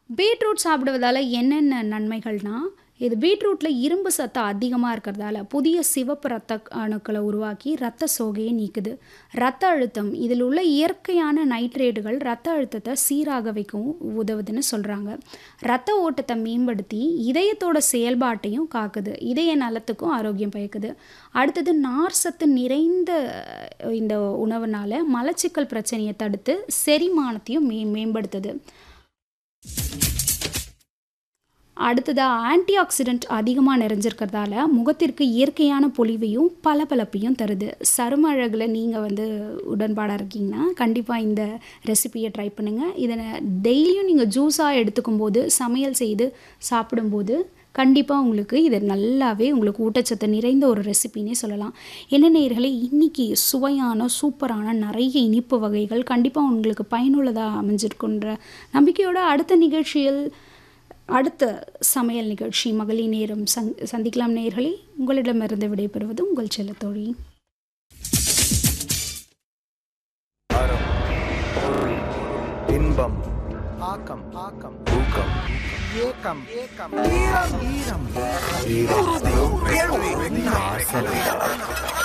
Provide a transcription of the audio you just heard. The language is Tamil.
பீட்ரூட் சாப்பிடுவதால என்னென்ன நன்மைகள்னா, இது பீட்ரூட்ல இரும்பு சத்து அதிகமா இருக்கிறதால, புதிய சிவப்பு இரத்த அணுக்கள உருவாக்கி இரத்த சோகையை நீக்குது. இரத்த அழுத்தம் இதில் உள்ள இயற்கையான நைட்ரேட்டுகள் இரத்த அழுத்தத்தை சீராக வைக்கவும் உதவுதுன்னு சொல்றாங்க. இரத்த ஓட்டத்தை மேம்படுத்தி இதயத்தோட செயல்பாட்டையும் காக்குது. இதய நலத்துக்கும் ஆரோக்கியம் பயக்குது. அடுத்தது நார் சத்து நிறைந்த இந்த உணவுனால மலச்சிக்கல் பிரச்சனைய தடுத்து செரிமானத்தையும் மே மேம்படுத்துது. அடுத்ததா ஆன்டி ஆக்ஸிடென்ட் அதிகமா நிறைஞ்சிருக்கிறதால, முகத்திற்கு இயற்கையான பொலிவையும், பளபளப்பையும் தருது. சரும அழகுல நீங்க வந்து உடன்பாடா இருக்கீங்கன்னா, கண்டிப்பா இந்த ரெசிபிய ட்ரை பண்ணுங்க. இத டெய்லியும் நீங்க ஜூஸா எடுத்துக்கும்போது, சமையல் செய்து சாப்பிடும்போது, கண்டிப்பா உங்களுக்கு இது நல்லாவே உங்களுக்கு ஊட்டச்சத்து நிறைந்த ஒரு ரெசிபின்னே சொல்லலாம். என்ன நேயர்களே, இன்னைக்கு சுவையான, சூப்பரான நெறைய இனிப்பு வகைகள் கண்டிப்பா உங்களுக்கு பயனுள்ளதா அமைஞ்சிருக்குன்ற நம்பிக்கையோட அடுத்த நிகழ்ச்சியில் அடுத்த சமையல் நிகழ்ச்சி மகளிர் நேரம் சந் சந்திக்கலாம் நேயர்களே. உங்களிடமிருந்து விடைபெறுவது உங்கள் செல்லத்தோழி. அறம் பொருள் இன்பம் ஆக்கம் ஆக்கம் ஊக்கம் ஏக்கம் ஏக்கம் ஈரம் ஈரம் ஈரம்